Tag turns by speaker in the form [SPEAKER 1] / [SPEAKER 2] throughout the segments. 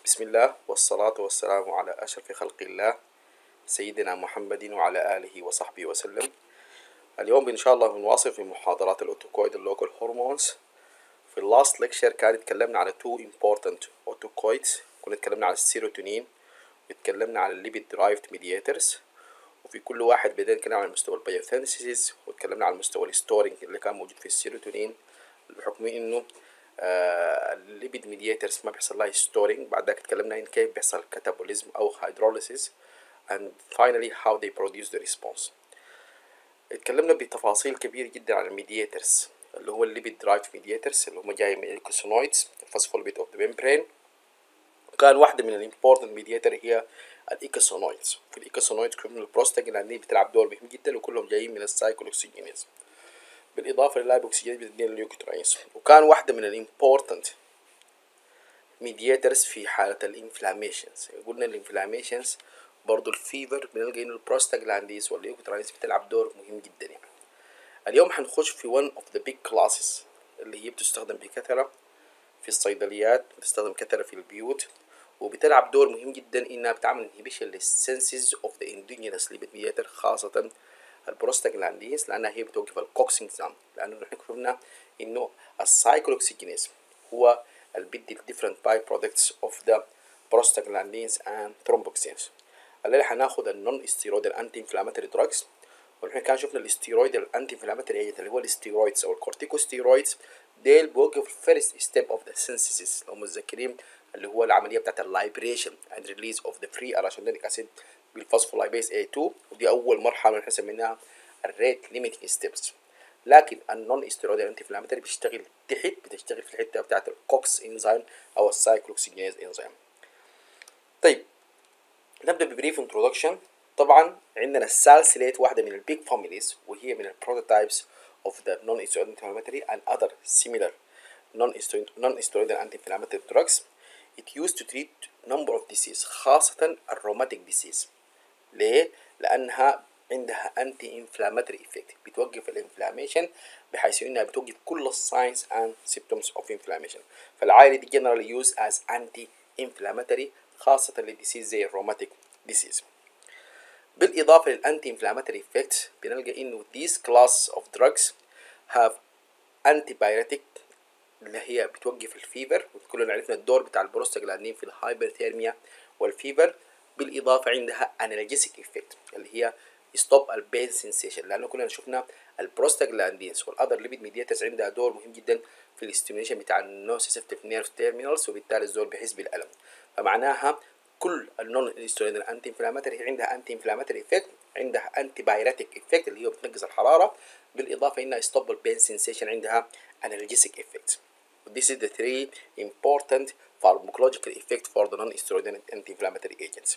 [SPEAKER 1] بسم الله والصلاة والسلام على أشرف خلق الله سيدنا محمد وعلى آله وصحبه وسلم اليوم إن شاء الله بنواصل في محاضرات الأوتوكويد اللوكال هرمونز في اللاست ليكشر كان اتكلمنا على two important autocoids كنا اتكلمنا على السيروتونين واتكلمنا على الليبيد درايفد ميدياترز وفي كل واحد بدأنا نتكلم على مستوى البيوثينسيس واتكلمنا على مستوى الستورنج اللي كان موجود في السيروتونين بحكم انه آه الليبيد ميدياترز ما بيحصل لها ستورنج بعد ذاك اتكلمنا ان كيف بيحصل كاتابوليزم او هيدروليسيس and finally how they produce the response اتكلمنا بتفاصيل كبيرة جدا عن الميدياترز اللي هو الليبيد درايف ميدياترز اللي هم جاي من الكوسينويدز الفوسفوليبيد اوف ذا ميمبرين وكان واحدة من الامبورتنت ميدياتر هي الايكوسونويدز في الايكوسونويدز كلهم البروستاجلاندين بتلعب دور مهم جدا وكلهم جايين من السايكلوكسيجينيز بالاضافه للايبوكسيجينيز بتدين الليوكوتراينز وكان واحده من الامبورتنت ميدياترز في حاله الانفلاميشنز قلنا الانفلاميشنز برضو الفيفر بنلقى انه البروستاجلانديز والليوكوتراينز بتلعب دور مهم جدا يعني اليوم هنخش في one of the big classes اللي هي بتستخدم بكثره في الصيدليات بتستخدم كثره في البيوت وبتلعب دور مهم جدا انها بتعمل انهبيشن للسنسز اوف ذا اندوجينس ليبيد ميدياتر خاصه البروستاجلاندينز لانها هي بتوقف الكوكسينزام لانه نحن قلنا انه السايكلوكسيجينيز هو اللي بيدي الديفرنت باي برودكتس اوف ذا بروستاجلاندينز اند ثرومبوكسينز الليله هناخد النون استيرويد الانتي انفلاماتوري دراجز ونحن كان شفنا الاستيرويد الانتي انفلاماتوري اللي هو الاستيرويدز او الكورتيكوستيرويدز ديل بوقف الفيرست ستيب اوف ذا سينثيسيس لو متذكرين اللي هو العمليه بتاعت اللايبريشن اند ريليز اوف ذا فري اراشندينيك اسيد بالفوسفولايبيز A2 ودي اول مرحله بنحسب منها الريت ليميتنج ستيبس لكن النون استيرويد انتي انفلاماتوري بتشتغل تحت بتشتغل في الحته بتاعت الكوكس انزيم او السايكلوكسيجينيز انزيم طيب نبدا ببريف انترودكشن طبعا عندنا السالسيليت واحده من البيج فاميليز وهي من البروتوتايبس of the non-steroidal anti-inflammatory and other similar non-steroidal anti-inflammatory drugs it used to treat number of disease خاصة الروماتيك disease ليه؟ لأنها عندها anti inflammatory effect بتوقف الانفلاميشن بحيث انها بتوقف كل الساينز and symptoms of inflammation فالعائلة دي generally used as anti inflammatory خاصة للديسيز زي الروماتيك disease بالإضافة للأنتي inflammatory effects بنلقى إنه these class of drugs have antibiotic اللي هي بتوقف الفيفر وكلنا عرفنا الدور بتاع البروستاجلاندين في الهايبرثيرميا والفيفر بالإضافة عندها analgesic effect اللي هي stop البين sensation لأنه كلنا شفنا البروستاجلاندينز والأذر ليبيد ميدياترز عندها دور مهم جدا في الاستيميشن بتاع النوسيسيفتيف نيرف تيرمينالز وبالتالي الزول بيحس بالألم فمعناها كل النون ستيرويد الانتي انفلاماتوري عندها انتي انفلاماتوري افكت عندها انتي بايريتيك افكت اللي هي بتنقص الحراره بالاضافه انها ستوب البين سensation عندها analgesic effect This is the three important pharmacological effect for the non-steroidal anti-inflammatory agents.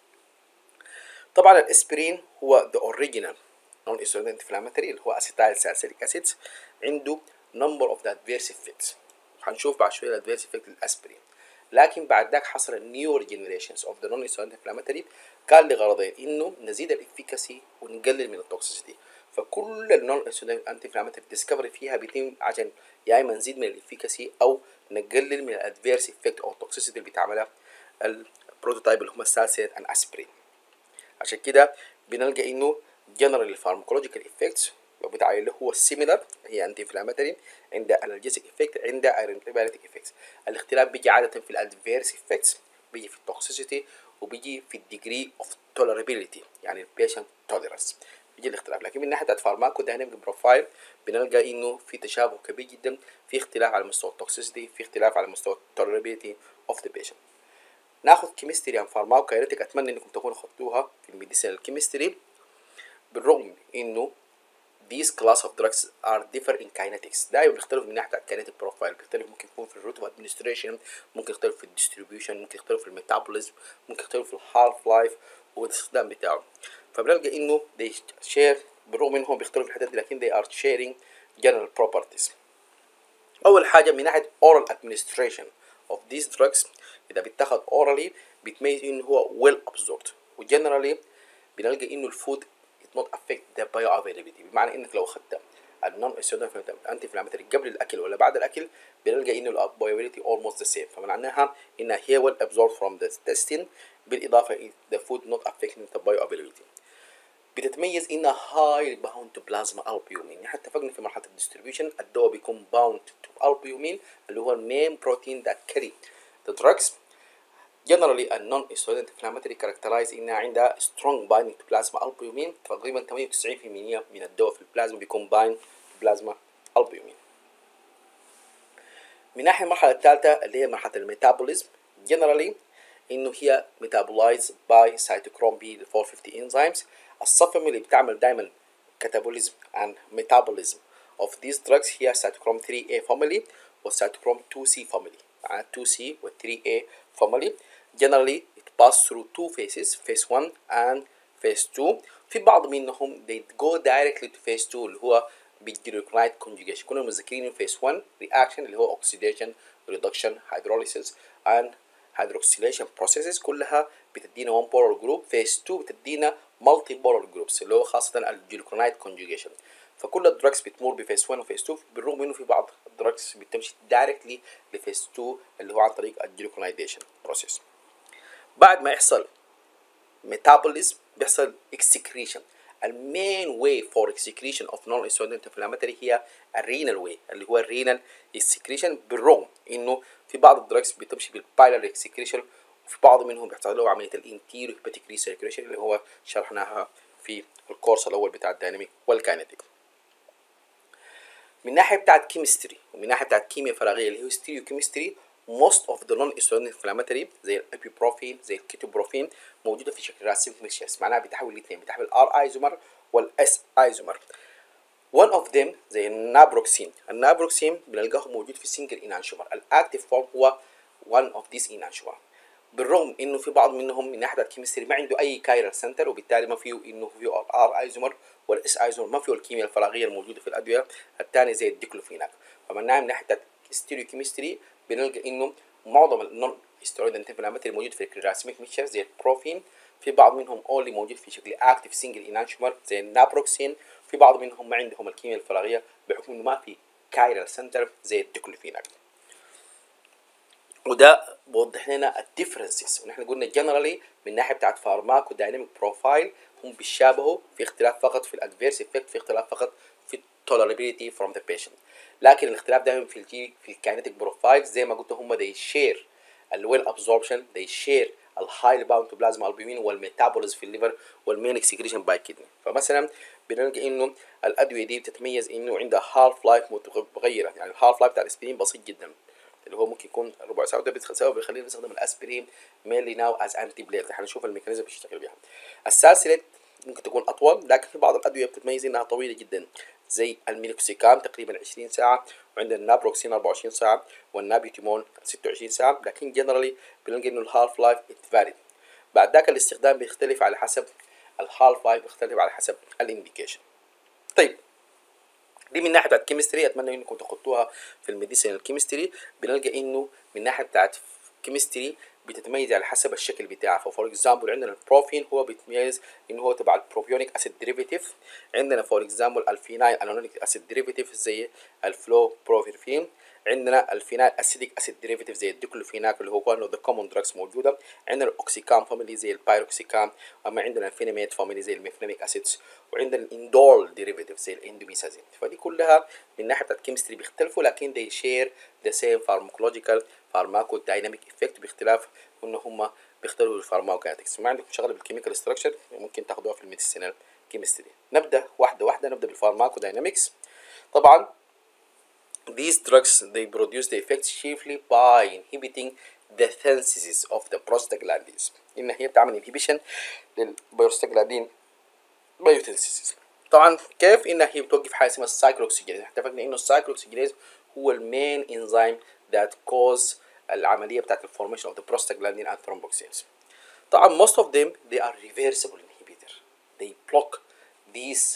[SPEAKER 1] طبعا الاسبرين هو the original non-steroidal anti-inflammatory اللي هو acetyl salicylic acid عنده number of the adverse effects هنشوف بعد شويه الادفيرس effect للاسبرين لكن بعد ذاك حصل النيو ريجنريشنز اوف ذا نون انفلاماتوري كان لغرضين انه نزيد الافيكاسي ونقلل من التوكسيسيتي فكل النون انتي انفلاماتوري ديسكفري فيها بيتم عشان يا اما نزيد من الافيكاسي او نقلل من الادفيرس افكت او التوكسيسيتي اللي بتعملها البروتوتايب اللي هم السالسيت ان اسبرين عشان كده بنلقى انه جنرال الفارماكولوجيكال افكتس بتاع اللي هو السيميلر هي انتي انفلاماتوري عندها انالجيسيك افكت عندها انتيبيوتيك افكتس الاختلاف بيجي عاده في الادفيرس افكتس بيجي في التوكسيسيتي وبيجي في الديجري اوف تولرابيلتي يعني البيشنت توليرانس بيجي الاختلاف لكن من ناحيه الفارماكو دايناميك بروفايل بنلقى انه في تشابه كبير جدا في اختلاف على مستوى التوكسيسيتي في اختلاف على مستوى التولرابيلتي اوف ذا بيشنت ناخد كيمستري عن فارماكو اتمنى انكم تكونوا خدتوها في الميديسينال كيمستري بالرغم انه these class of drugs are differ in kinetics دايما بيختلف من ناحيه الكينيتيك بروفايل بيختلف ممكن يكون في الروت اوف ادمنستريشن ممكن يختلف في الديستريبيوشن ممكن يختلف في الميتابوليزم ممكن يختلف في الهالف لايف والاستخدام بتاعه فبنلقى انه they share بالرغم انهم بيختلفوا في الحتت دي لكن they are sharing general properties اول حاجه من ناحيه oral administration of these drugs اذا بيتاخد orally بتميز انه هو well absorbed وجنرالي بنلقى انه الفود not affect the bioavailability بمعنى انك لو اخذت النون انتي انفلاماتوري قبل الاكل ولا بعد الاكل بنلقى انه الابويبيليتي اولموست ذا سيم فمعناها انها هي ويل ابزورب فروم ذا intestine بالاضافه ذا فود نوت affecting the bioavailability بتتميز انها هاي باوند تو بلازما البيومين احنا اتفقنا في مرحله الديستريبيوشن الدواء بيكون باوند تو البيومين اللي هو المين بروتين ذات كاري ذا دراجز generally a non-steroidal inflammatory characterized انها عندها strong binding to plasma albumin تقريبا 98% من الدواء في البلازما بيكون باين بلازما albumin من ناحيه المرحله الثالثه اللي هي مرحله الميتابوليزم generally انه هي metabolized by cytochrome B 450 enzymes الصفم اللي بتعمل دايما catabolism and metabolism of these drugs هي cytochrome 3A family والcytochrome 2C family معناها 2C و 3A family generally it pass through two phases phase 1 and phase 2 في بعض منهم they go directly to phase 2 اللي هو بالجلوكرايد conjugation كنا مذكرين phase 1 reaction اللي هو oxidation reduction hydrolysis and hydroxylation processes كلها بتدينا one polar group phase 2 بتدينا multi polar groups اللي هو خاصة الجلوكرايد conjugation فكل الدراجز بتمر بفيس 1 وفيس 2 بالرغم انه في بعض الدراجز بتمشي دايركتلي لفيس 2 اللي هو عن طريق الجلوكونايديشن بروسيس بعد ما يحصل ميتابوليزم بيحصل اكسكريشن المين واي فور اكسكريشن اوف نون انسولين انفلاماتوري هي الرينال واي اللي هو الرينال اكسكريشن بالرغم انه في بعض الدراجز بتمشي بالبايلر اكسكريشن وفي بعض منهم بيحصل له عمليه الانتيريو هيباتيك ريسيركيوليشن اللي هو شرحناها في الكورس الاول بتاع الديناميك والكاينتيك من ناحيه بتاعت كيمستري ومن ناحيه بتاعت كيمياء فراغيه اللي هو ستيريو كيمستري most of the non inflammatory زي الابيبروفين زي الكيتوبروفين موجوده في شكل راسيميك ميكشرز معناها بتحول الاثنين بتحول الار ايزومر والاس ايزومر one of them زي النابروكسين النابروكسين بنلقاه موجود في سنجل انانشومر الاكتيف فورم هو one of these انانشومر بالرغم انه في بعض منهم من ناحيه الكيمستري ما عنده اي كايرال سنتر وبالتالي ما فيه انه فيه الار ايزومر والاس ايزومر ما فيه الكيمياء الفراغيه الموجوده في الادويه الثانيه زي الديكلوفيناك فمعناها من ناحيه الستيريو كيمستري بنلقى انه معظم النون ستيرويد انتفلاماتري الموجود في الكراسيميك ميكشر زي البروفين في بعض منهم اونلي موجود في شكل اكتف سنجل انانشومر زي النابروكسين في بعض منهم ما عندهم الكيمياء الفراغيه بحكم انه ما في كايرال سنتر زي الديكلوفيناك وده بوضح لنا الديفرنسز ونحن قلنا جنرالي من ناحيه بتاعت فارماكو دايناميك بروفايل هم بيشابهوا في اختلاف فقط في الادفيرس افكت في اختلاف فقط في tolerability from the patient لكن الاختلاف دائما في الجي في الكاينتيك بروفايل زي ما قلت هم they share الويل ابزوربشن they share الهايلي باوند تو بلازما البومين والميتابوليزم في الليفر والمين اكسكريشن باي كدني فمثلا بنلقى انه الادويه دي بتتميز انه عندها هالف لايف متغيره يعني الهالف لايف بتاع الاسبرين بسيط جدا اللي هو ممكن يكون ربع ساعه وده بسبب بيخلينا نستخدم الاسبرين مينلي ناو از انتي بليت هنشوف الميكانيزم بيشتغل بيها السالسيلات ممكن تكون اطول لكن في بعض الادويه بتتميز انها طويله جدا زي الميلوكسيكام تقريبا 20 ساعه وعندنا النابروكسين 24 ساعه والنابيوتيمون 26 ساعه لكن جنرالي بنلقى انه الهالف لايف فاريد بعد ذاك الاستخدام بيختلف على حسب الهالف لايف بيختلف على حسب الانديكيشن طيب دي من ناحيه بتاعت كيمستري اتمنى انكم تخطوها في الميديسين الكيمستري بنلقى انه من ناحيه بتاعت كيمستري بتتميز على حسب الشكل بتاعها ففور اكزامبل عندنا البروفين هو بيتميز ان هو تبع البروبيونيك اسيد ديريفيتيف عندنا فور اكزامبل الفينايل انونيك اسيد ديريفيتيف زي الفلو بروفيرفين عندنا الفينايل اسيديك اسيد ديريفيتيف زي الديكلوفيناك اللي هو one of the common drugs موجوده عندنا الاوكسيكام فاميلي زي البايروكسيكام اما عندنا الفيناميت فاميلي زي الميفناميك اسيدز وعندنا الاندول ديريفيتيف زي الاندوميسازين فدي كلها من ناحيه الكيمستري بيختلفوا لكن they share the same pharmacological pharmacodynamic effect باختلاف ان هم بيختاروا الفارماكوكاينetics ما عندكم شغله بالكيميكال ستراكشر ممكن تاخدوها في الميديسينال كيمستري نبدا واحده واحده نبدا بالفارماكوداينامكس طبعا these drugs they produce the effects chiefly by inhibiting the synthesis of the prostaglandins ان هي بتعمل inhibition للبروستاجلاندين بايوتنسيس طبعا كيف انها هي بتوقف حاجه اسمها السايكلوكسيجينيز اتفقنا انه السايكلوكسيجينيز هو المين انزيم that cause العمليه بتاعت الفورميشن اوف ذا بروستاجلاندين and thromboxanes طبعا most of them they are reversible inhibitor they block these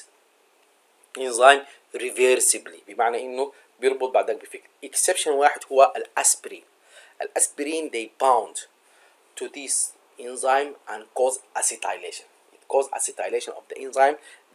[SPEAKER 1] enzyme reversibly بمعنى انه بيربط بعد ذلك بفكر exception واحد هو الاسبرين الاسبرين they bound to this enzyme and cause acetylation it cause acetylation of the enzyme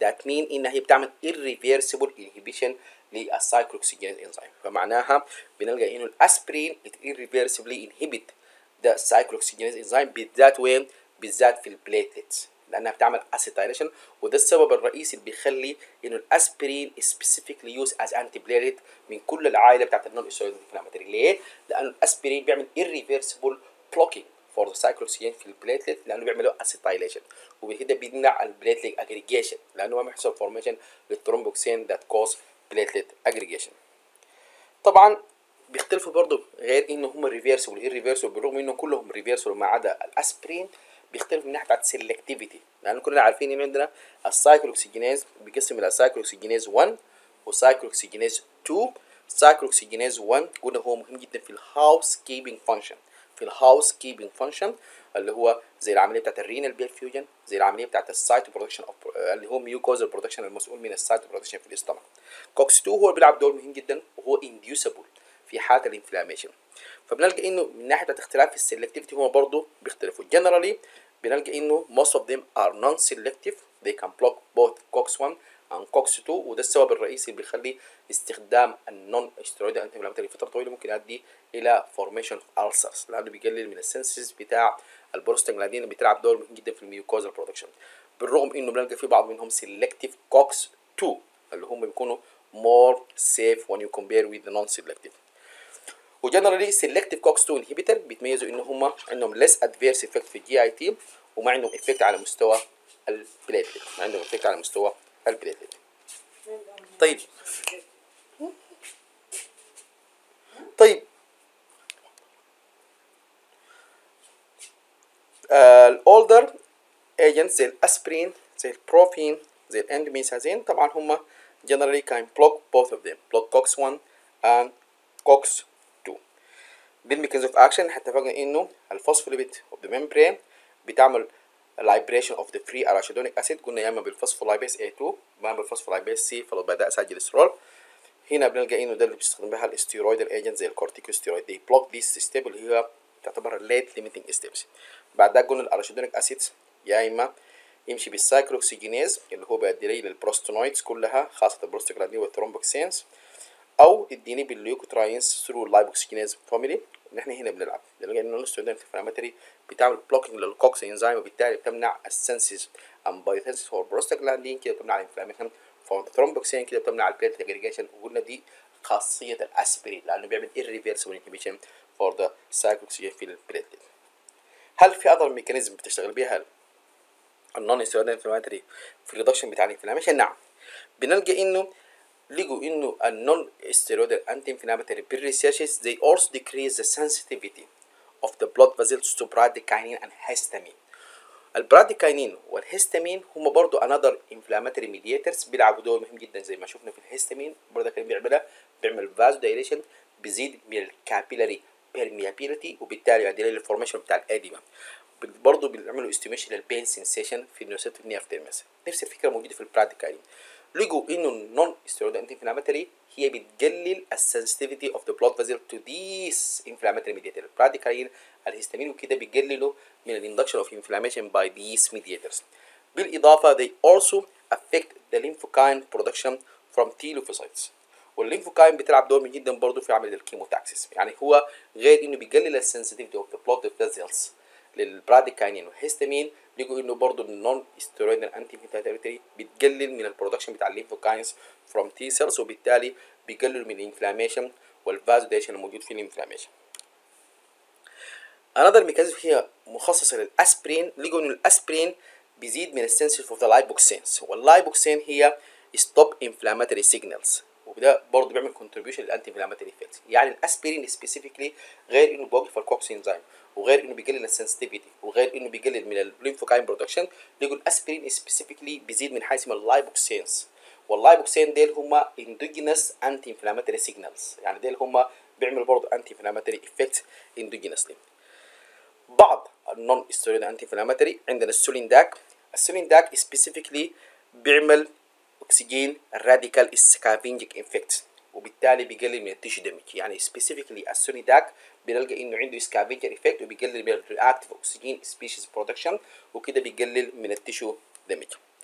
[SPEAKER 1] that mean ان هي بتعمل irreversible inhibition للسايكلوكسيجينيز انزيم فمعناها بنلقى انه الاسبرين it irreversibly inhibit the cyclooxygenase enzyme بالذات وين؟ بالذات في البليتلتس لانها بتعمل اسيتايليشن وده السبب الرئيسي اللي بيخلي انه الاسبرين سبيسيفيكلي يوز از انتي بليتلت من كل العائله بتاعت النون استرويد انفلاماتوري ليه؟ لانه الاسبرين بيعمل irreversible blocking فور ذا سايكلوكسيجين في البليتلت لانه بيعملوا اسيتايليشن وبكده بيمنع البليتلت اجريجيشن لانه ما بيحصل فورميشن للثرومبوكسين ذات كوز بليتلت اجريجيشن طبعا بيختلفوا برضه غير انه هم ريفيرسبل irreversible بالرغم انه كلهم ريفيرسبل ما عدا الاسبرين بيختلف من ناحيه بتاعت سيلكتيفيتي لان كلنا عارفين ان عندنا السايكلوكسيجينيز بيقسم الى سايكلوكسيجينيز 1 وسايكلوكسيجينيز 2 سايكلوكسيجينيز 1 قلنا هو مهم جدا في الهاوس كيبنج فانكشن في الهاوس كيبنج فانكشن اللي هو زي العمليه بتاعت الرينال بيرفيوجن زي العمليه بتاعت السايتو برودكشن اللي هو ميوكوزال برودكشن المسؤول من السايتو برودكشن في الاستمك كوكس 2 هو بيلعب دور مهم جدا وهو انديوسبل في حاله الانفلاميشن فبنلقى انه من ناحيه اختلاف السلكتيفيتي هو برضه بيختلفوا جنرالي بنلقى انه most of them are non-selective they can block both COX-1 and COX-2 وده السبب الرئيسي اللي بيخلي استخدام النون استرويد انتي انفلاماتوري فتره طويله ممكن يؤدي الى فورميشن ulcers لانه بيقلل من السنسز بتاع البروستاجلاندين اللي بتلعب دور مهم جدا في الميوكوزال برودكشن بالرغم انه بنلقى في بعض منهم selective COX-2 اللي هم بيكونوا more safe when you compare with the non-selective وجنرالي سيلكتيف كوكس 2 انهبيتر بيتميزوا ان هم عندهم ليس ادفيرس افكت في الجي اي تي وما عندهم افكت على مستوى البليتلت ما عندهم افكت على مستوى البليتلت طيب طيب الاولدر ايجنتس زي الاسبرين زي البروفين زي الاندوميسازين طبعا هم generally can block both of them block COX-1 and COX بالميكانيزم اوف اكشن احنا اتفقنا انه الفوسفوليبيد اوف ذا ممبرين بتعمل libration of the free arachidonic acid قلنا يا اما بالفوسفولايبيز A2 يا اما بالفوسفولايبيز C فلو بدأ اساجلسترول هنا بنلقى انه ده اللي بيستخدم بها الاستيرويد الايجنت زي الكورتيكوستيرويد دي بلوك ذيس ستيب اللي هي تعتبر الليت ليميتنج ستيبس بعد ده قلنا الاراشيدونيك اسيدز يا اما يمشي بالسايكلوكسيجينيز اللي هو بيؤدي لي للبروستونويدز كلها خاصه البروستاجلاندين والثرومبوكسينز او اديني بالليوكوتراينز ثرو اللايبوكسيجينيز فاميلي نحن هنا بنلعب لان النونستودنت انفلاماتوري بتعمل بلوكينج للكوكس انزيم وبالتالي بتمنع السنسز ام بايوثنسيس فور بروستاجلاندين كده بتمنع الانفلاميشن فور ثرومبوكسين كده بتمنع البليت اجريجيشن وقلنا دي خاصيه الاسبرين لانه بيعمل irreversible inhibition فور ذا cycloxygen في البليتلت هل في اذر ميكانيزم بتشتغل بيها النون ستيرويد انفلاماتوري في الريدكشن بتاع الانفلاميشن نعم بنلقى انه لقوا انه النون ستيرويد انتي انفلاماتوري بالريسيرشز they also decrease the sensitivity of the blood vessels to bradykinin and histamine البراديكاينين والهستامين هم برضو another inflammatory mediators بيلعبوا دور مهم جدا زي ما شفنا في الهستامين البراديكاين بيعملها بيعمل فازو دايليشن بيزيد من الكابيلاري permeability وبالتالي يؤدي للفورميشن بتاع الاديمه برضه بيعملوا استيميشن للبين سنسيشن في النوسيتيف نيرف تيرمس نفس الفكره موجوده في البراديكاين لقوا انه النون ستيرويد انتي انفلاماتوري هي بتقلل السنسيتيفيتي اوف ذا بلود فيزل تو ذيس انفلاماتوري ميديتور البراديكاين الهستامين وكده بيقللوا من الاندكشن اوف انفلاميشن باي ذيس ميديتورز بالاضافه they also affect the lymphocyte production from T lymphocytes والليمفوكاين بتلعب دور مهم جدا برضه في عمليه الكيموتاكسيس يعني هو غير انه بيقلل السنسيتيفيتي اوف ذا بلود فيزلز للبراديكاينين والهيستامين لقوا انه برضه النون ستيرويد انتي انفلاماتوري بتقلل من البرودكشن بتاع الليمفوكاينز فروم تي سيلز وبالتالي بيقلل من الانفلاميشن والفازوديشن الموجود في الانفلاميشن another ميكانيزم هي مخصصه للاسبرين لقوا ان الاسبرين بيزيد من السنسيف اوف ذا لايبوكسينز واللايبوكسين هي ستوب انفلاماتوري سيجنالز وده برضه بيعمل كونتريبيوشن للانتي انفلاماتوري افكت يعني الاسبرين سبيسيفيكلي غير انه بيوقف الكوكس انزيم وغير انه بيقلل السنسيتيفيتي وغير انه بيقلل من الليمفوكاين برودكشن لقوا الاسبرين سبيسيفيكلي بيزيد من حاجه اسمها اللايبوكسينز واللايبوكسين ديل هم اندوجينس انتي انفلاماتوري سيجنالز يعني ديل هم بيعملوا برضه انتي انفلاماتوري افكت اندوجينسلي بعض النون ستيرويد انتي انفلاماتوري عندنا السولين داك السولين داك سبيسيفيكلي بيعمل اكسجين راديكال سكافينجيك افكت وبالتالي بيقلل من التيشو دامج يعني سبيسيفيكلي السونيداك بنلقى انه عنده سكافينجر افكت وبيقلل من الرياكتيف اكسجين سبيشيز برودكشن وكده بيقلل من التيشو دامج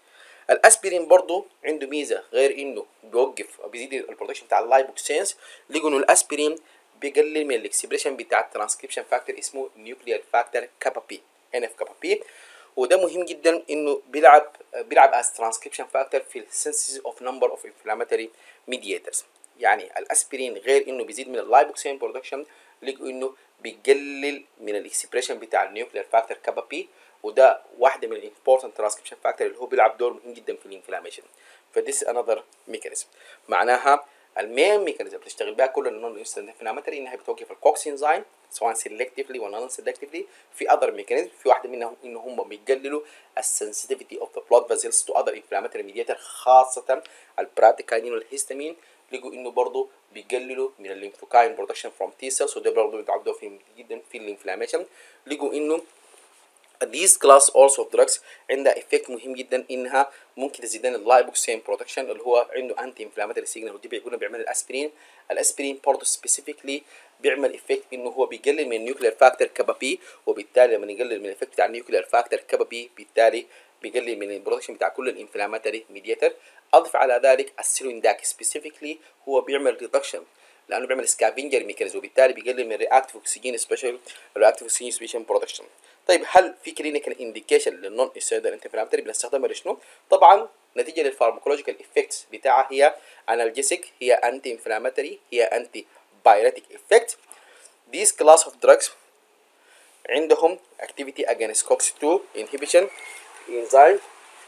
[SPEAKER 1] الاسبرين برضو عنده ميزه غير انه بيوقف او بيزيد البرودكشن بتاع اللايبوكسينز لقوا انه الاسبرين بيقلل من الاكسبريشن بتاع الترانسكريبشن فاكتور اسمه نيوكليير فاكتور كابا بي ان اف كابا بي وده مهم جدا انه بيلعب بيلعب از ترانسكريبشن فاكتور في السنسز اوف نمبر اوف انفلاماتوري ميدياتورز يعني الاسبرين غير انه بيزيد من اللايبوكسين برودكشن لقوا انه بيقلل من الاكسبريشن بتاع النيوكليير فاكتور كابا بي وده واحده من الامبورتنت ترانسكريبشن فاكتور اللي هو بيلعب دور مهم جدا في الانفلاميشن فديس انذر ميكانيزم معناها المين ميكانيزم بتشتغل بها كل النون انفلاماتوري انها بتوقف الكوكس انزيم سواء سيلكتيفلي ولا نون سيلكتيفلي في اذر ميكانيزم في واحده منهم ان هم بيقللوا السنسيتيفيتي اوف ذا بلاد فيزلز تو اذر انفلاماتوري ميديتر خاصه البراتيكاينين والهيستامين لقوا انه برضه بيقللوا من الليمفوكاين برودكشن فروم تي سيلز وده برضه بيتعدوا في جدا في الانفلاميشن لقوا انه these class also of drugs عندها effect مهم جدا انها ممكن تزيد لنا اللايبوكسين برودكشن اللي هو عنده انتي انفلاماتوري سيجنال ودي بيقولنا بيعمل الاسبرين الاسبرين برضه سبيسيفيكلي بيعمل افكت انه هو بيقلل من النيوكلير فاكتور كابا بي وبالتالي لما يقلل من الافكت بتاع النيوكلير فاكتور كابا بي بالتالي بيقلل من البرودكشن بتاع كل الانفلاماتوري ميديتر اضف على ذلك السيلين داك سبيسيفيكلي هو بيعمل ريدكشن لانه بيعمل سكافنجر ميكانيزم وبالتالي بيقلل من رياكتيف اوكسجين سبيشال رياكتيف اوكسجين سبيشال برودكشن طيب هل في كلينيكال انديكيشن للنون استيرويدال انتي انفلاماتوري بنستخدمها لشنو؟ طبعا نتيجه للفارماكولوجيكال افكتس بتاعها هي انالجيسيك هي انتي انفلاماتوري هي انتي بايريتيك افكت these class of drugs عندهم activity against COX-2 inhibition enzyme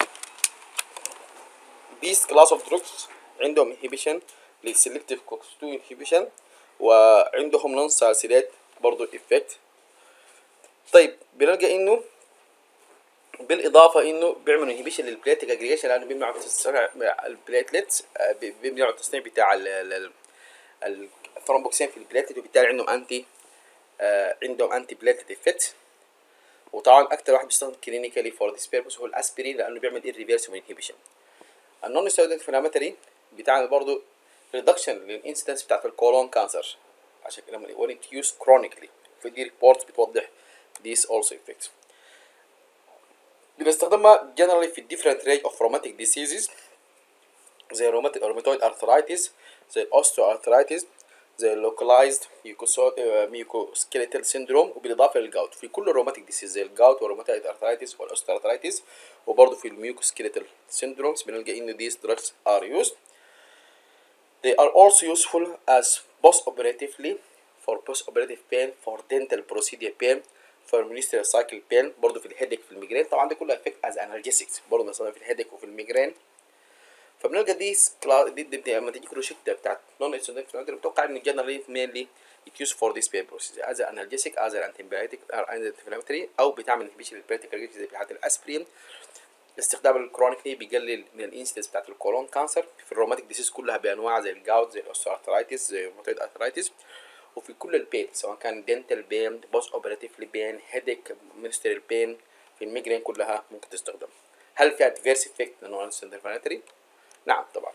[SPEAKER 1] these class of drugs عندهم inhibition للسلكتيف COX-2 inhibition وعندهم نون سالسيلات برضو effect طيب بنلقى انه بالاضافه انه بيعملوا انهبيشن للبليتك اجريجيشن لانه بيمنعوا تصنيع البليتلتس بيمنعوا التصنيع بتاع الثرومبوكسين في البليتلت وبالتالي عندهم انتي آه عندهم انتي بليتلت افكت وطبعا اكتر واحد بيستخدم كلينيكالي فور ذيس بيربس هو الاسبرين لانه بيعمل irreversible انهبيشن النون ستيرويد انفلاماتوري بتاعنا برضه ريدكشن للانسيدنس بتاعت الكولون كانسر عشان كده لما when it used chronically في دي ريبورتس بتوضح these also effects بنستخدمها generally في different range of rheumatic diseases زي rheumatic rheumatoid arthritis زي osteoarthritis زي localized mucoskeletal syndrome وبالاضافه للجاوت في كل الروماتيك ديسيز زي الجاوت والروماتيد ارثرايتس والاوستيوارثرايتس وبرضه في الميوكوسكيليتال syndromes بنلقى ان these drugs are used they are also useful as post-operatively for post-operative pain for dental procedure pain for ministerial cycle pain برضه في الهيدك في الميجرين طبعا ده كله افكت از analgesics برضه بنستخدمها في الهيدك وفي الميجرين فبنلقى دي كلاس دي, دي, دي لما تيجي روشته بتاعت نون انسولين بتوقع ان جنرالي مينلي it used for this purpose as an analgesic as an antibiotic or anti-inflammatory او بتعمل انهبيشن للبريتيكال زي بتاعت الاسبرين استخدام الكرونيكلي بيقلل من الانسيدنس بتاعت الكولون كانسر في الروماتيك ديسيز كلها بانواع زي الجاوت زي الاوستيوارثرايتس زي الروماتويد ارثرايتس وفي كل البين سواء كان دنتال بين بوست اوبراتيفلي بين هيديك مينستريال بين في الميجرين كلها ممكن تستخدم هل في ادفيرس افكت للنون انفلاماتوري نعم طبعا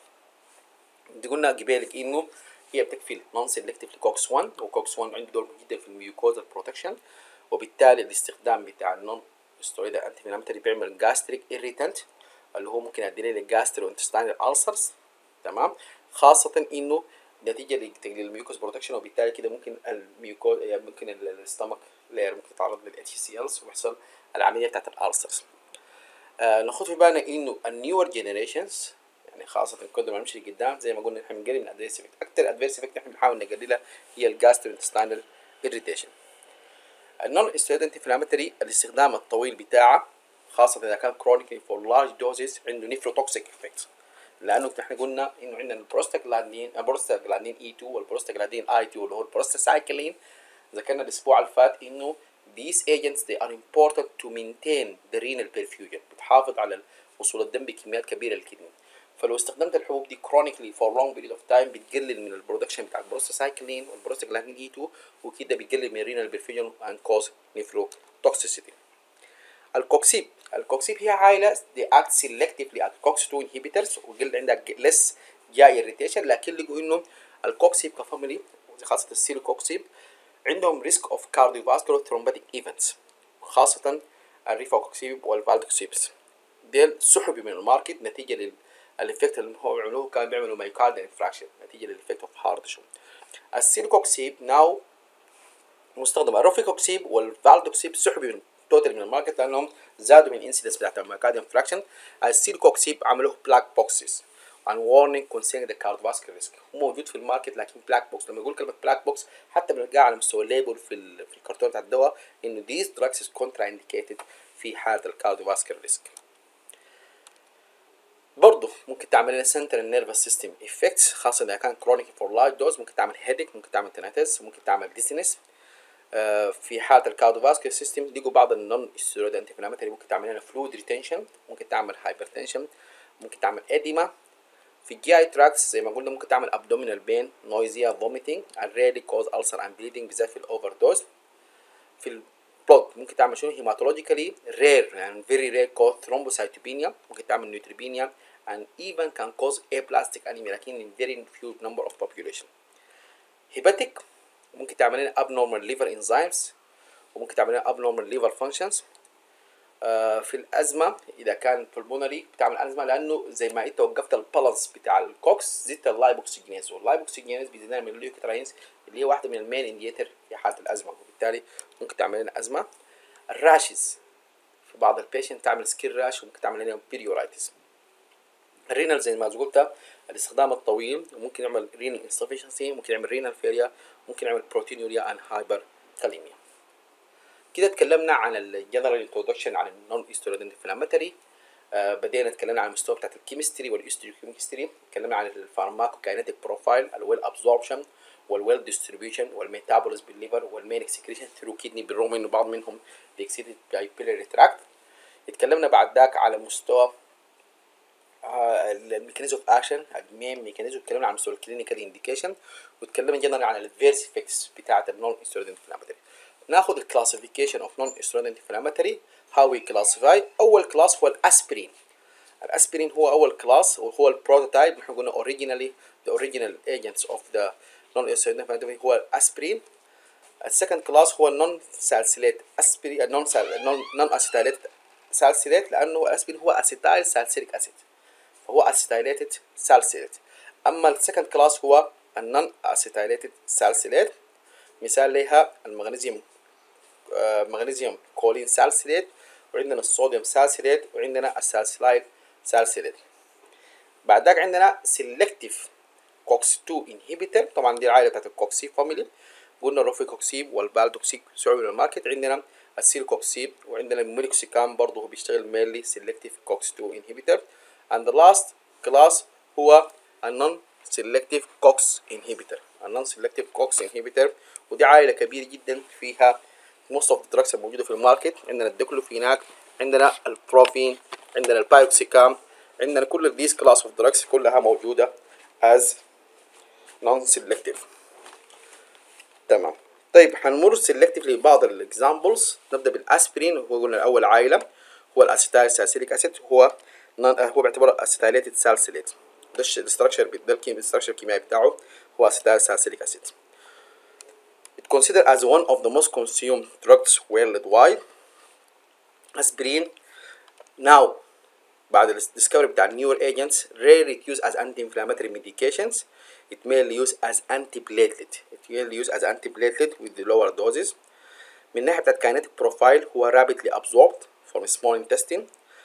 [SPEAKER 1] دي قلنا قبالك انه هي بتكفي نون سيلكتيف لكوكس 1 وكوكس 1 عنده دور جدا في الميوكوزال بروتكشن وبالتالي الاستخدام بتاع النون سترويد انتي انفلاماتوري بيعمل جاستريك irritant اللي هو ممكن يؤدي للجاسترو انتستينال السرز تمام خاصة انه نتيجة لتقليل الميوكوس بروتكشن وبالتالي كده ممكن الميوكو يعني ممكن الستمك لاير ممكن تتعرض للاتش سي الز ويحصل العملية بتاعت الالسرز آه ناخد في بالنا انه النيور جينيريشنز يعني خاصة كل ما نمشي لقدام زي ما قلنا احنا بنقلل من الادفيرس افكت اكتر ادفيرس افكت احنا بنحاول نقللها هي الجاسترو انتستينال irritation النون ستيرويد انفلاماتوري الاستخدام الطويل بتاعه خاصة إذا كان كرونيكلي فور لارج دوزز عنده نيفروتوكسيك افكت لأنه احنا قلنا إنه عندنا البروستاجلاندين البروستاجلاندين اي 2 والبروستاجلاندين اي 2 اللي هو البروستاسايكلين ذكرنا الأسبوع اللي فات إنه these agents they are important to maintain the renal perfusion بتحافظ على وصول الدم بكميات كبيرة للكدني فلو استخدمت الحبوب دي كرونيكلي فور لونج بيريد اوف تايم بتقلل من البرودكشن بتاع البروستاسايكلين والبروستاجلاندين اي 2 وكده بيقلل من الرينال بيرفيوجن اند كوز نيفروتوكسيسيتي الكوكسيب الكوكسيب هي عائله دي اكت سيلكتيفلي at كوكس 2 انهبيترز وقل عندها لس جاي اريتيشن لكن لقوا انه الكوكسيب كفاميلي خاصه السيلو كوكسيب عندهم ريسك اوف كارديوفاسكولار ثرومباتيك ايفنتس خاصه الريفوكسيب والفالدوكسيبس ديل سحبي من الماركت نتيجه للافكت اللي هو بيعملوه كان بيعملوا مايوكارديال انفراكشن نتيجه للافكت اوف هارت شو السيلكوكسيب ناو مستخدم الروفيكوكسيب والفالدوكسيب سحبي من توتال من الماركت لانهم زادوا من الانسيدنس بتاعت المايوكارديال انفراكشن السيلكوكسيب عملوه بلاك بوكسز عن warning concerning the cardiovascular risk هو موجود في الماركت لكن بلاك بوكس لما يقول كلمه بلاك بوكس حتى بنلقاها على مستوى الليبل في ال في الكرتون بتاع الدواء انه these drugs is contraindicated في حاله الكارديوفاسكولار ريسك برضه ممكن تعمل لنا سنترال نيرفس سيستم افكتس خاصه اذا كان كرونيك فور لايف دوز ممكن تعمل هيدك ممكن تعمل تناتس ممكن تعمل ديسنس في حاله الكارديوفاسكولار سيستم لقوا بعض النون ستيرويد انتي ممكن تعمل لنا فلويد ريتنشن ممكن تعمل هايبرتنشن ممكن تعمل اديما في الجي اي تراكس زي ما قلنا ممكن تعمل ابدومينال بين نويزيا فوميتنج ريلي كوز ألسر اند بليدنج بالذات في الاوفر دوز في البلود ممكن تعمل شنو هيماتولوجيكالي رير يعني فيري رير كوز ثرومبوسايتوبينيا ممكن تعمل نيوتريبينيا and even can cause aplastic anemia لكن in very few number of population hepatic ممكن تعمل لنا abnormal liver enzymes وممكن تعمل لنا abnormal liver functions آه في الازمه اذا كان pulmonary بتعمل ازمه لانه زي ما انت وقفت البالانس بتاع الكوكس زدت اللايبوكسجينيز واللايبوكسجينيز بيزيدنا من الليوكوتراينز اللي هي واحده من المين انديتر في حاله الازمه وبالتالي ممكن تعمل لنا ازمه الراشز في بعض البيشنت تعمل سكين راش وممكن تعمل لنا بيريورايتس الرينال زي ما قلت الاستخدام الطويل ممكن يعمل رينال انسفشنسي ممكن يعمل رينال فيليا ممكن يعمل بروتينوريا ان هايبر كاليميا كده اتكلمنا عن الجنرال انترودكشن عن النون استرويد انفلاماتوري آه بدينا اتكلمنا عن المستوى بتاعت الكيمستري والاستروكيمستري اتكلمنا عن الفارماكوكاينيتيك بروفايل الويل ابزوربشن والويل ديستريبيوشن والميتابوليزم بالليفر والمين اكسكريشن ثرو كيدني بالرغم انه بعض منهم بيكسيدد باي بيلاري تراكت اتكلمنا بعد ذاك على مستوى الميكانيزم اوف اكشن المين ميكانيزم اتكلمنا عن مستوى الكلينيكال انديكيشن واتكلمنا جنرال عن الفيرس افكتس بتاعت النون استرويد انفلاماتوري ناخذ الكلاسيفيكيشن اوف نون استرويد انفلاماتوري هاو وي كلاسيفاي اول كلاس هو الاسبرين الاسبرين هو اول كلاس وهو البروتوتايب نحن قلنا اوريجينالي the original agents of the non steroid inflammatory هو الاسبرين السكند كلاس هو النون سالسيليت اسبرين النون نون اسيتايليت سالسيليت لانه الاسبرين هو اسيتايل سالسيليك اسيد فهو اسيتايليتد سالسيليت اما السكند كلاس هو النون اسيتايليتد سالسيليت مثال لها المغنيسيوم آه مغنيسيوم كولين سالسيليت وعندنا الصوديوم سالسيليت وعندنا السالسيلايل سالسيليت بعد ذاك عندنا سيلكتيف كوكس 2 انهبيتور طبعا دي العائله بتاعت الكوكسي فاميلي قلنا الروفيكوكسيب والبالدوكسيب سعودي من الماركت عندنا السيلكوكسيب وعندنا الميلوكسيكام برضه هو بيشتغل مينلي سيلكتيف كوكس 2 انهبيتور and the last class هو النون سيلكتيف كوكس انهبيتور النون سيلكتيف كوكس انهبيتور ودي عائله كبيره جدا فيها most of the drugs الموجوده في الماركت عندنا الديكلوفيناك عندنا البروفين عندنا البايوكسيكام عندنا كل these class of drugs كلها موجوده as non selective تمام طيب هنمر سيلكتيف لبعض الاكزامبلز نبدا بالاسبرين هو قلنا الاول عائله هو الاسيتايل سالسيليك اسيد هو هو باعتباره اسيتايليتد سالسيليت ده الاستراكشر ده الاستراكشر الكيميائي بتاعه هو اسيتايل سالسيليك اسيد It considered as one of the most consumed drugs worldwide. Aspirin now بعد الديسكفري بتاع newer agents rarely used as anti-inflammatory medications. It mainly used as antiplatelet. It mainly used as antiplatelet with the lower doses. من ناحية بتاعت kinetic profile هو rapidly absorbed from small intestine.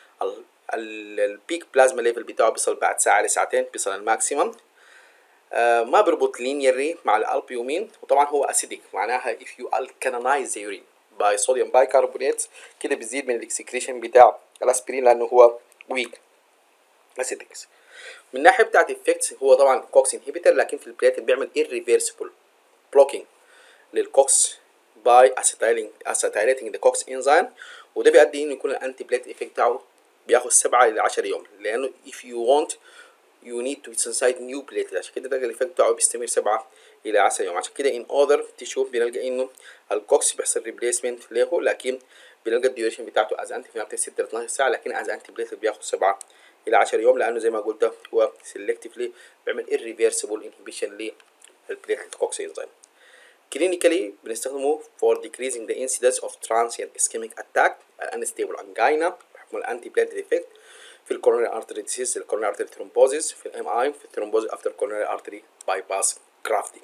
[SPEAKER 1] البيك بلازما ليفل بتاعه بيصل بعد ساعة لساعتين بيصل الماكسيمم آه ما بيربط لينيري مع الالبيومين وطبعا هو اسيديك معناها if you alkalinize the urine by sodium bicarbonate كده بيزيد من الاكسكريشن بتاع الاسبرين لانه هو ويك اسيديكس من الناحيه بتاعت الافكتس هو طبعا كوكس انهبيتور لكن في البلاتين بيعمل irreversible blocking للكوكس باي اسيتايليتنج ذا كوكس انزيم وده بيؤدي انه يكون الانتي بليت افكت بتاعه بياخد سبعة إلى عشر يوم لأنه if you want you need to synthesize new platelet عشان كده ده الإفكت بتاعه بيستمر سبعة إلى عشر يوم عشان كده in order تشوف بنلقى إنه الكوكس بيحصل replacement له لكن بنلقى الديوريشن بتاعته as anti inflammatory 6 ل 12 ساعة لكن as anti platelet بياخد سبعة إلى عشر يوم لأنه زي ما قلت هو selectively بيعمل irreversible inhibition للبليتلت كوكس enzyme clinically بنستخدمه for decreasing the incidence of transient ischemic attack unstable angina اسمه الانتي بليتد افكت في الكورونري ارتري ديسيز الكورونري ارتري ثرومبوزيس في الام اي في الثرومبوز افتر كورونري ارتري باي باس grafting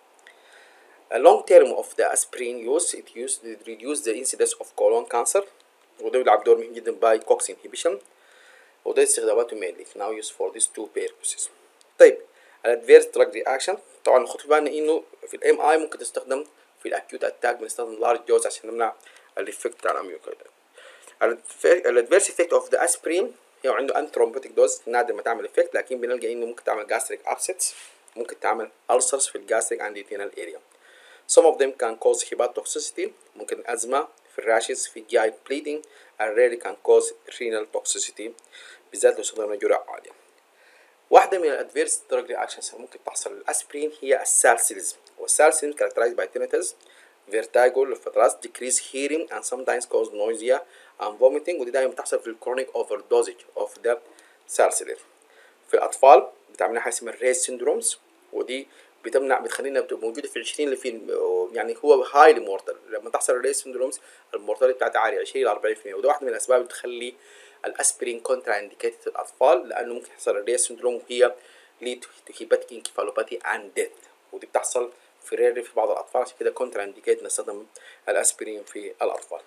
[SPEAKER 1] A long term of the aspirin use it used it reduce the incidence of colon cancer وده بيلعب دور مهم جدا by COX inhibition وده استخداماته mainly now used for these two purposes طيب الادفيرس دراج رياكشن طبعا ناخد في بالنا انه في الام اي ممكن تستخدم في الاكيوت اتاك بنستخدم لارج دوز عشان نمنع الافكت بتاع الاميوكايد الادفيرس افكت اوف ذا اسبرين هي عنده انتي ترومبوتيك دوز نادر ما تعمل افكت لكن بنلقى انه ممكن تعمل جاستريك ابسيتس ممكن تعمل ulcers في الجاستريك and duodenal area some of them can cause hepatotoxicity ممكن أزمة في الراشز في GI bleeding and rarely can cause renal toxicity بالذات لو استخدمنا جرعة عالية واحدة من الادفيرس دراج رياكشنز ممكن تحصل للاسبرين هي السالسيلزم والسالسيلزم characterized by tinnitus vertigo لفترات decrease hearing and sometimes cause nausea and vomiting ودي دايما بتحصل في الكرونيك اوفر دوزج اوف ذا سالسيلر في الاطفال بتعمل حاجه اسمها الريس سيندرومز ودي بتمنع بتخلينا بتبقى موجوده في 20 ل في يعني هو هايلي مورتال لما تحصل الريس سيندرومز المورتاليتي بتاعتها عاليه 20 ل 40% وده واحده من الاسباب اللي بتخلي الاسبرين كونترا انديكيتد في الاطفال لانه ممكن يحصل الريس سيندروم وهي ليد تو هيباتيك انكفالوباثي اند ديث ودي بتحصل في رير في بعض الاطفال عشان كده كونترا انديكيت نستخدم الاسبرين في الاطفال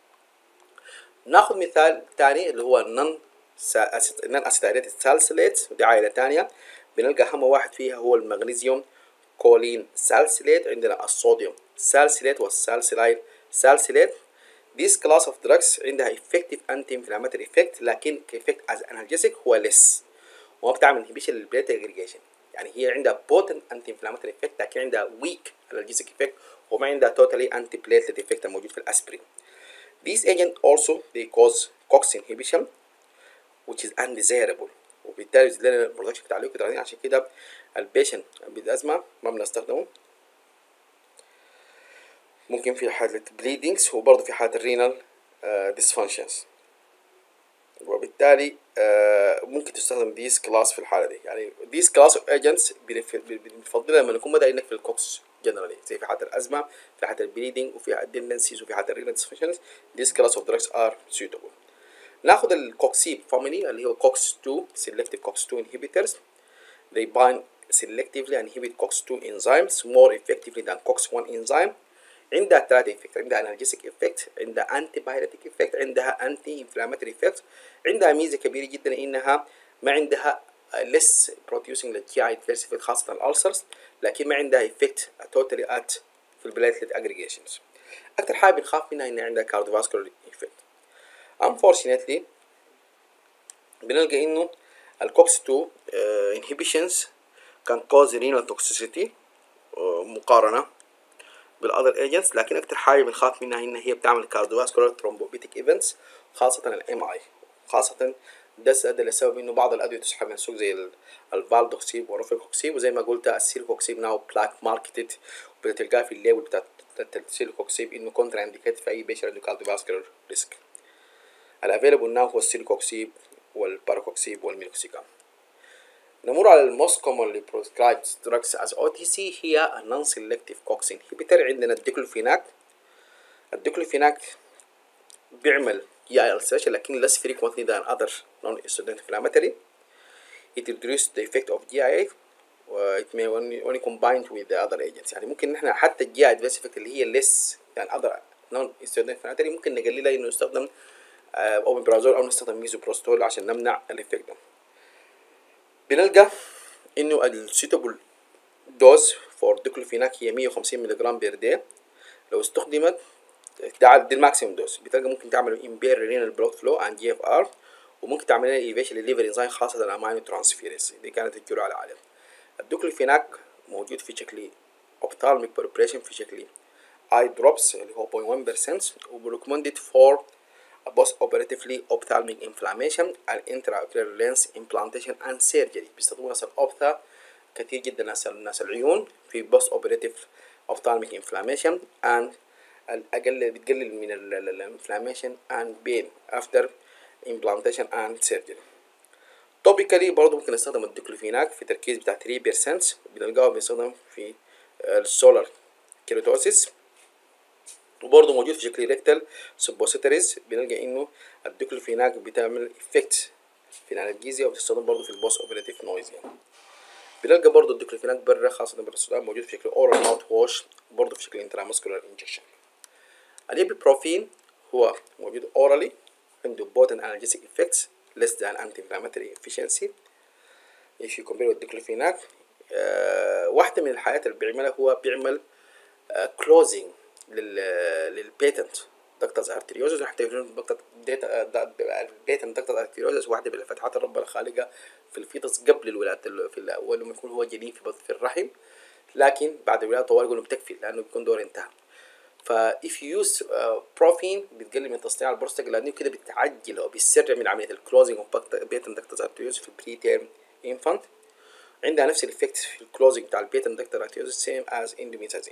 [SPEAKER 1] ناخد مثال تاني اللي هو النون نون اسيتايليتد سالسيليت ودي عائله تانية بنلقى اهم واحد فيها هو المغنيسيوم كولين سالسيليت عندنا الصوديوم سالسيليت والسالسيلايل سالسيليت This class of drugs عندها effective anti-inflammatory effect لكن effect as analgesic هو less وما بتعمل inhibition للبليت aggregation يعني هي عندها potent anti-inflammatory effect لكن عندها weak analgesic effect وما عندها totally anti-platelet effect الموجود في الاسبرين. These agents also they cause COX inhibition which is undesirable وبالتالي يزيد لنا البرودكشن بتاع الليكويد عشان كده البيشنت بالازمه ما بنستخدمه ممكن في حالة bleedings وبرضه في حالة الرينال dysfunctions وبالتالي uh, ممكن تستخدم these class في الحالة دي يعني these class of agents بنفضلها لما نكون بدأ في الكوكس جنرالي زي في حالة الأزمة في حالة البليدنج وفي حالة الدندنسيز وفي حالة الرينال dysfunctions these class of drugs are suitable ناخد الكوكسيب فاميلي اللي هو كوكس 2 selective كوكس 2 inhibitors they bind selectively and inhibit COX2 enzymes more effectively than COX1 enzyme عندها ثلاثة افكت عندها انالجيسيك افكت عندها انتي بايريتيك افكت عندها انتي انفلاماتوري افكت عندها ميزة كبيرة جدا انها ما عندها less producing للجي اي adverse effect خاصة الالسرز لكن ما عندها افكت توتالي ات في البلاتلت اجريجيشنز اكتر حاجة بنخاف منها ان عندها كارديوفاسكولار افكت unfortunately بنلقى انه الكوكس 2 uh, inhibitions can cause renal toxicity uh, مقارنة بالاذر ايجنتس لكن اكتر حاجه بنخاف منها ان هي بتعمل كارديوفاسكولار ثرومبوبيتيك ايفنتس خاصه الام اي خاصه ده ادى لسبب انه بعض الادويه تسحب من السوق زي الفالدوكسيب والروفيكوكسيب وزي ما قلت السيلكوكسيب ناو بلاك ماركتد وبتلقاه في الليبل بتاع السيلكوكسيب انه كونترا انديكيت في اي بيشنت عنده كارديوفاسكولار ريسك الافيلبل ناو هو السيلكوكسيب والباراكوكسيب والميلوكسيكام نمر على الموست commonly prescribed drugs as OTC هي a non-selective COX inhibitor عندنا الديكلوفيناك الديكلوفيناك بيعمل GI ulceration لكن less frequently than other non-inflammatory it reduces the effect of GI uh, it may only, only combined with the other agents يعني ممكن نحن حتى الجي adverse effect اللي هي less يعني other non-inflammatory ممكن نقللها انه نستخدم اوميبرازول او نستخدم ميزوبروستول عشان نمنع الافكت ده بنلقى انه السيتابل دوز فور ديكلوفيناك هي 150 ملغ بير دي لو استخدمت ده دي الماكسيموم دوز بتلقى ممكن تعمل امبير رينال بلود فلو اند جي اف ار وممكن تعمل لها ايفيشن للليفر انزايم خاصه الامينو ترانسفيريز دي كانت الجرعه العاليه الديكلوفيناك موجود في شكل اوبتالميك بريبريشن في شكل اي دروبس اللي هو 0.1% وبريكومندد فور post operatively ophthalmic inflammation and intraocular lens implantation and surgery بيستخدموا ناس الأوبثا كتير جدا ناس ناس العيون في post operative ophthalmic inflammation and الأقل بتقلل من الانفلاميشن and pain after implantation and surgery توبيكالي برضه ممكن نستخدم الديكلوفيناك في تركيز بتاع 3% بنلقاه بيستخدم في السولار كيراتوسيس وبرضه موجود في شكل ريكتال سبوسيتريز بنلقى انه الديكلوفيناك بتعمل افكت في الانالجيزيا وبتستخدم برضه في البوست اوبريتيف نويز يعني بنلقى برضه الديكلوفيناك برا خاصة برا السودان موجود في شكل اورال ماوث ووش برضه في شكل انترامسكولار انجكشن الابيبروفين هو موجود اورالي عنده potent analgesic effects less than anti-inflammatory efficiency if you compare with diclofenac آه واحدة من الحاجات اللي بيعملها هو بيعمل آه closing لل للبيتنت دكتس ارتريوزس حتى البيتنت دكتس ارتريوزس واحدة من الفتحات الرب الخالقة في الفيتس قبل الولادة في الأول لما يكون هو جنين في في الرحم لكن بعد الولادة طوال يقولوا بتكفي لأنه بيكون دور انتهى فا if you use uh, بروفين بتقلل من تصنيع البروستاجلاندين كده بتعجل او بتسرع من عمليه الكلوزنج اوف بيتن دكتس ارتيوز في البري تيرم انفانت عندها نفس الافكت في الكلوزنج بتاع البيتن دكتس ارتيوز سيم از اندوميتازين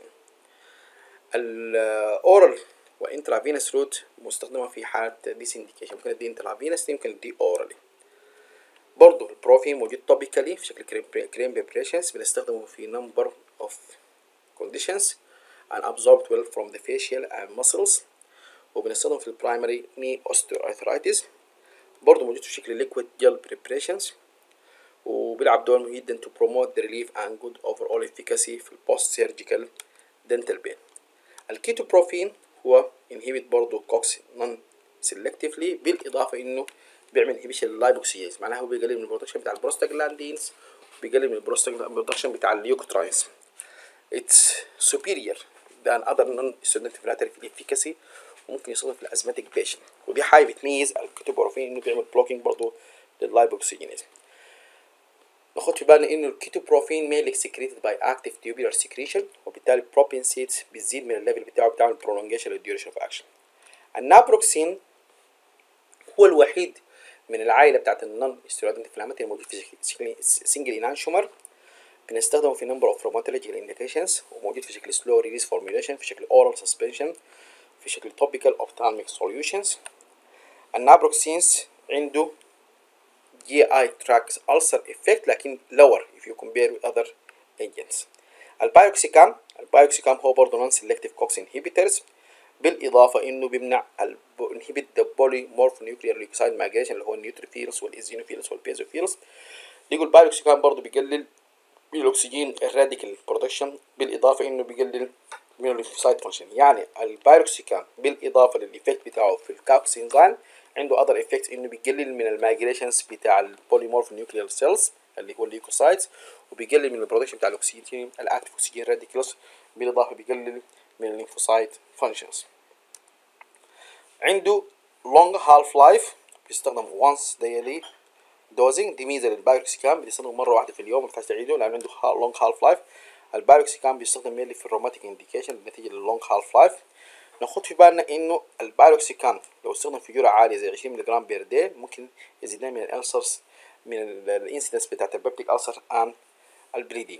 [SPEAKER 1] الاورال وانترافينس روت مستخدمه في حاله ديس انديكيشن ممكن ادي انترافينس ممكن ادي اورالي برضه البروفين موجود توبيكالي في شكل كريم بريبريشنز بنستخدمه في نمبر اوف conditions and absorbed well from the facial and muscles وبنستخدم في البرايمري knee osteoarthritis برضه موجود في شكل liquid gel preparations وبيلعب دور مهم جدا to promote the relief and good overall efficacy في البوست surgical dental pain الكيتوبروفين هو inhibit برضه COX non selectively بالإضافة إنه بيعمل inhibition لللايبوكسيز معناها هو بيقلل من البرودكشن بتاع البروستاجلاندينز بيقلل من البرودكشن بتاع الليوكوتراينز it's superior than other non-inflammatory في الافيكاسي وممكن يستخدم في الازماتيك بيشن ودي حاجه بتميز الكيتوبروفين انه بيعمل بلوكينج برضه لللايبوكسيجينيز ناخد في بالنا انه الكيتوبروفين mainly secreted by active tubular secretion وبالتالي propensate بتزيد من الليفل بتاعه بتعمل prolongation للduration of action النابروكسين هو الوحيد من العائله بتاعت النون ستيرويد انفلاماتوري الموجود في شكل سنجل انانشومر بنستخدمه في number of rheumatological indications وموجود في شكل slow release formulation في شكل oral suspension في شكل topical ophthalmic solutions النابروكسينز عنده GI tract ulcer effect لكن lower if you compare with other agents البايوكسيكام البايوكسيكام هو برضه non selective COX inhibitors بالإضافة إنه بيمنع ال inhibit the polymorphonuclear leukocyte migration اللي هو النيوتروفيلز والإيزينوفيلز والبيزوفيلز يقول البايوكسيكام برضه بيقلل من الاكسجين الراديكال برودكشن بالاضافه انه بيقلل من الليمفوسايت فانكشن يعني البايروكسيكام بالاضافه للايفكت بتاعه في الكابس انزيم عنده اذر افكت انه بيقلل من المايجريشنز بتاع البوليمورف نيوكليير سيلز اللي هو الليوكوسايتس وبيقلل من البرودكشن بتاع الاكسجين الاكتيف اكسجين راديكالز بالاضافه بيقلل من الليمفوسايت فانكشنز عنده لونج هالف لايف بيستخدم once daily دوزنج دي ميزه للبايروكسيكام بيستخدم مره واحده في اليوم ما ينفعش تعيده لان عنده لونج هالف لايف البايروكسيكام بيستخدم مينلي في الروماتيك انديكيشن نتيجه للونج هالف لايف ناخد في بالنا انه البايروكسيكام لو استخدم في جرعه عاليه زي 20 ملغ بير دي ممكن يزيدنا من الالسرز من الانسيدنس بتاعت البيبتيك السر ان البليدنج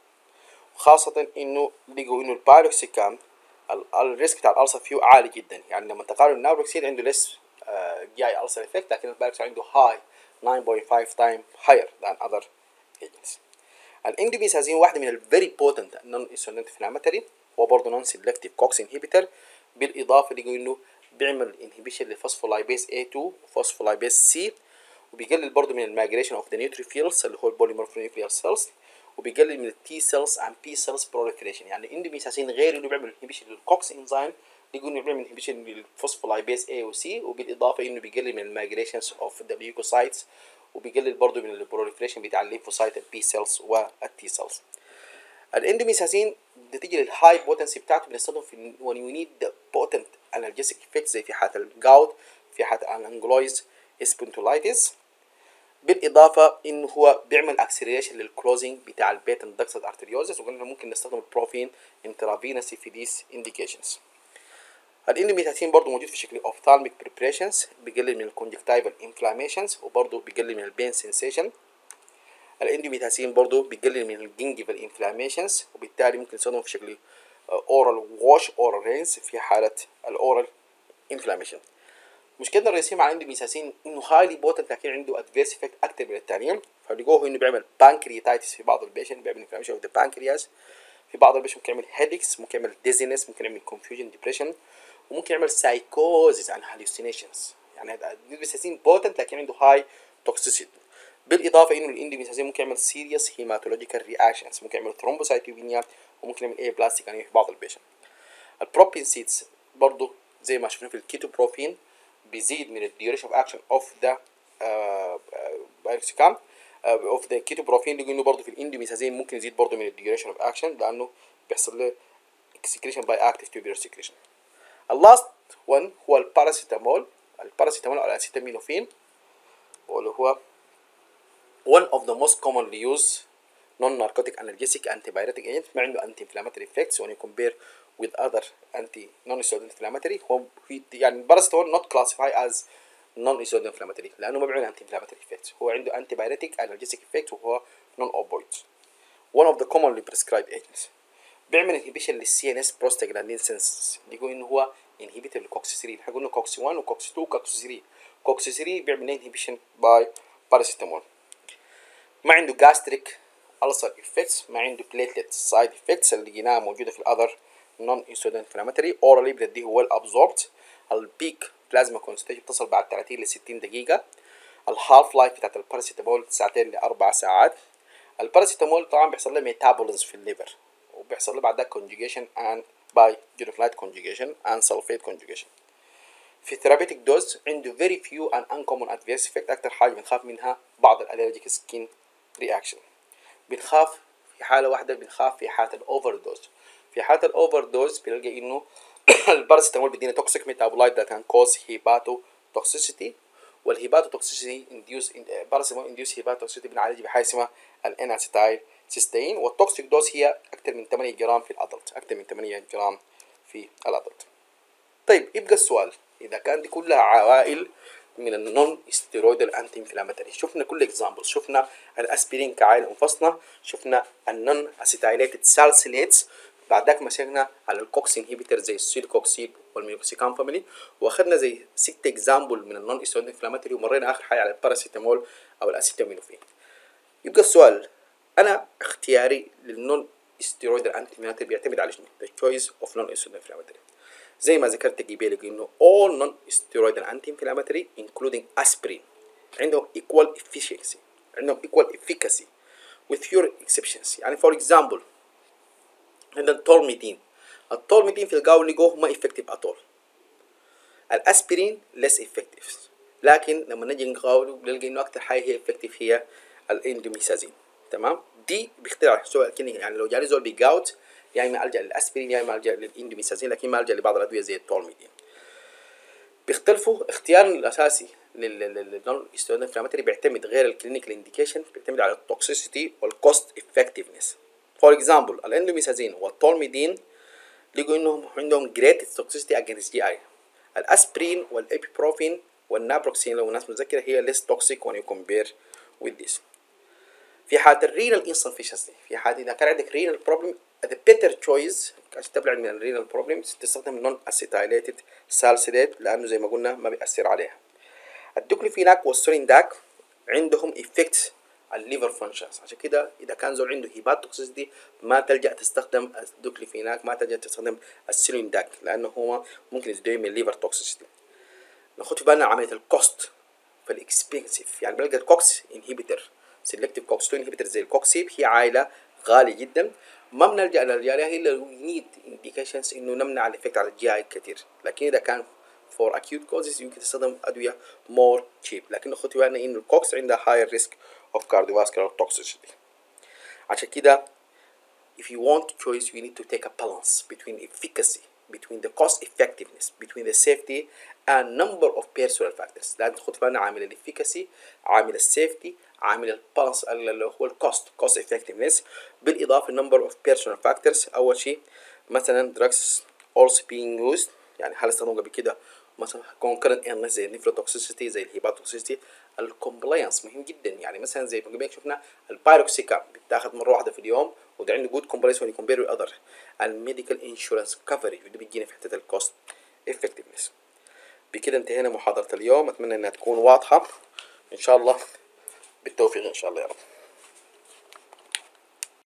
[SPEAKER 1] خاصة انه لقوا انه البايروكسيكام الريسك بتاع الالسر فيه عالي جدا يعني لما تقارن النابروكسين عنده ليس جي اي السر افكت لكن البايروكسين عنده هاي 9.5 time higher than other agents. الاندوبيسازين واحدة من ال very potent non-inflammatory وبرضه non-selective COX inhibitor بالإضافة لقوا إنه بيعمل inhibition للفوسفولايبيز A2 وفوسفولايبيز C وبيقلل برضه من المايجريشن اوف ذا neutrophils اللي هو البوليمورفونيوكليار سيلز وبيقلل من التي سيلز اند بي سيلز بروليفريشن يعني الاندوميساسين غير انه بيعمل انهبيشن للكوكس انزيم لقوا انه بيعمل انهبيشن للفوسفولايبيز A و C وبالاضافه انه بيقلل من المايجريشنز اوف ذا ليوكوسايتس وبيقلل برضه من البروليفريشن بتاع الليمفوسايت البي سيلز والتي سيلز الاندوميساسين نتيجه للهاي بوتنسي بتاعته بنستخدمه في when we need the potent analgesic effect زي في حاله الجاوت في حاله الانجلويز سبونتولايتس بالاضافه انه هو بيعمل اكسلريشن للكلوزنج بتاع البيتن دكسد ارتريوزس وقلنا ممكن نستخدم البروفين انترافينسي في ديس انديكيشنز الاندوميتاسين برضه موجود في شكل اوفثالميك بريبريشنز بيقلل من الكونجكتيفال انفلاميشنز وبرضه بيقلل من البين سensation الاندوميتاسين برضه بيقلل من الجنجيفال انفلاميشنز وبالتالي ممكن نستخدمه في شكل اورال واش اورال رينز في حاله الاورال انفلاميشن مشكلتنا الرئيسيه مع الاندوميتاسين انه هايلي بوتنت لكن عنده ادفيرس افكت اكتر من الثانيين فلقوه انه بيعمل بانكرياتايتس في بعض البيشنت بيعمل انفلاميشن اوف ذا بانكرياس في بعض البيشنت ممكن يعمل هيدكس ممكن يعمل ديزينس ممكن يعمل كونفيوجن ديبريشن وممكن يعمل سايكوزيس and hallucinations يعني الاندوميسازين بوتنت لكن عنده هاي توكسيسيتي بالاضافه انه الاندوميسازين ممكن يعمل سيريس هيماتولوجيكال رياكشنز ممكن يعمل ثرومبوسايتوبينيا وممكن يعمل ايه بلاستيك يعني في بعض البيشنت البروبين سيدز برضه زي ما شفنا في الكيتوبروفين بيزيد من الديوريشن اوف اكشن اوف ذا بايوكسيكام اوف ذا كيتوبروفين لقوا انه برضه في الاندوميسازين ممكن يزيد برضه من الديوريشن اوف اكشن لانه بيحصل له اكسكريشن باي اكتيف تيوبير سكريشن اللاست وان هو الباراسيتامول الباراسيتامول او الاسيتامينوفين واللي هو one of the most commonly used non-narcotic analgesic antibiotic agent ما عنده anti-inflammatory effects when you compare with other anti non-steroidal inflammatory هو يعني الباراسيتامول not classified as non-steroidal inflammatory لأنه ما بيعمل anti-inflammatory effects هو عنده antibiotic analgesic effect وهو non-opioid one of the commonly prescribed agents بيعمل inhibition للسي ان اس prostaglandin synthesis بيقول انه هو inhibitor للكوكس 3 احنا قلنا كوكس 1 وكوكس 2 وكوكس 3 كوكس 3 بيعمل inhibition باي باراسيتامول ما عنده gastric ulcer effects ما عنده platelet side effects اللي لقيناها موجوده في الاذر non insulin inflammatory orally بتديه well absorbed البيك بلازما كونسنتريشن بتصل بعد 30 ل 60 دقيقه الهالف لايف بتاعت الباراسيتامول ساعتين لاربع ساعات الباراسيتامول طبعا بيحصل له ميتابوليزم في الليفر وبيحصل له بعدها conjugation and by gluconide conjugation and sulfate conjugation في ثيرابيتك دوز عنده very few and uncommon adverse effect اكتر حاجه بنخاف منها بعض الالرجيك سكين رياكشن بنخاف في حاله واحده بنخاف في حاله الاوفر دوز في حاله الاوفر دوز بنلقى انه الباراسيتامول بيدينا توكسيك ميتابولايت that can cause hepatotoxicity والهيباتوتوكسيسيتي انديوس باراسيتامول انديوس هيباتوتوكسيسيتي بنعالج بحاجه اسمها الان اسيتايل سيستين والتوكسيك دوز هي اكثر من 8 جرام في الادلت اكثر من 8 جرام في الادلت طيب يبقى السؤال اذا كان دي كلها عوائل من النون ستيرويدال انتي انفلاماتوري شفنا كل اكزامبل شفنا الاسبرين كعائله منفصله شفنا النون اسيتايليتد سالسيليتس بعدك مسكنا على الكوكس انهيبيتر زي السيلكوكسيد والميوكسيكام فاميلي واخدنا زي ست اكزامبل من النون ستيرويدال انفلاماتوري ومرينا اخر حاجه على الباراسيتامول او الاسيتامينوفين يبقى السؤال انا اختياري للنون ستيرويدال انتي انفلاماتوري بيعتمد على شنو؟ the choice of non steroidal inflammatory زي ما ذكرت قبل انه all non steroidal anti inflammatory including aspirin عندهم equal efficiency عندهم equal efficacy with few exceptions يعني for example عندنا التورميدين التورميدين في القاو لقوه ما effective at all الاسبرين less effective لكن لما نجي نقاوله بنلقى انه اكثر حاجه هي effective هي الاندوميسازين تمام دي بيختلف سواء يعني لو جالي زول بيجاوت يا اما الجا للاسبرين يا اما الجا للاندوميسازين لكن ما الجا لبعض الادويه زي التولميدين بيختلفوا اختيارنا الاساسي للنون ستيرويد انفلاماتوري بيعتمد غير الكلينيكال انديكيشن بيعتمد على التوكسيسيتي والكوست افكتفنس فور اكزامبل الاندوميسازين والتولميدين لقوا انهم عندهم جريت توكسيسيتي اجينست جي اي الاسبرين والابيبروفين والنابروكسين لو الناس متذكره هي less toxic when you compare with this في حالة الرينال insufficiency في حالة إذا كان عندك رينال بروبلم the better choice عشان تبعد من الرينال بروبلمز تستخدم نون اسيتايليتد سالسيليت لأنه زي ما قلنا ما بيأثر عليها الدوكليفيناك والسورينداك عندهم effects على الليفر فانكشنز عشان كده اذا كان زول عنده هيبات توكسيسيتي ما تلجا تستخدم الدوكليفيناك ما تلجا تستخدم السيلينداك لانه هو ممكن يزيد من الليفر توكسيسيتي ناخد في بالنا عمليه الكوست فالاكسبنسيف يعني بنلقى الكوكس انهيبيتر سيلكتيف كوكس 2 انهيبيتر زي الكوكسيب هي عائله غالي جدا ما بنلجا للجي الا نيد انديكيشنز انه نمنع الايفكت على الجي اي كثير لكن اذا كان for acute causes يمكن تستخدم ادويه more cheap لكن خد بالنا انه الكوكس عندها higher risk of cardiovascular toxicity عشان كده if you want choice you need to take a balance between efficacy between the cost effectiveness between the safety and number of personal factors لازم تاخد بالنا عامل الافيكاسي عامل السيفتي عامل البالانس اللي هو الكوست كوست effectiveness بالاضافه number of personal factors اول شيء مثلا drugs also being used يعني هل استخدموا قبل كده مثلا concurrent illness زي النيفروتوكسيسيتي زي الهيباتوكسيسيتي الكومبلاينس مهم جدا يعني مثلا زي ما قبل شفنا البايروكسيكا بتاخد مره واحده في اليوم وده عنده جود كومبلاينس when you compare with other الميديكال انشورنس كفرج ودي بتجينا في حته الكوست effectiveness بكده انتهينا محاضرة اليوم أتمنى إنها تكون واضحة إن شاء الله بالتوفيق إن شاء الله يا رب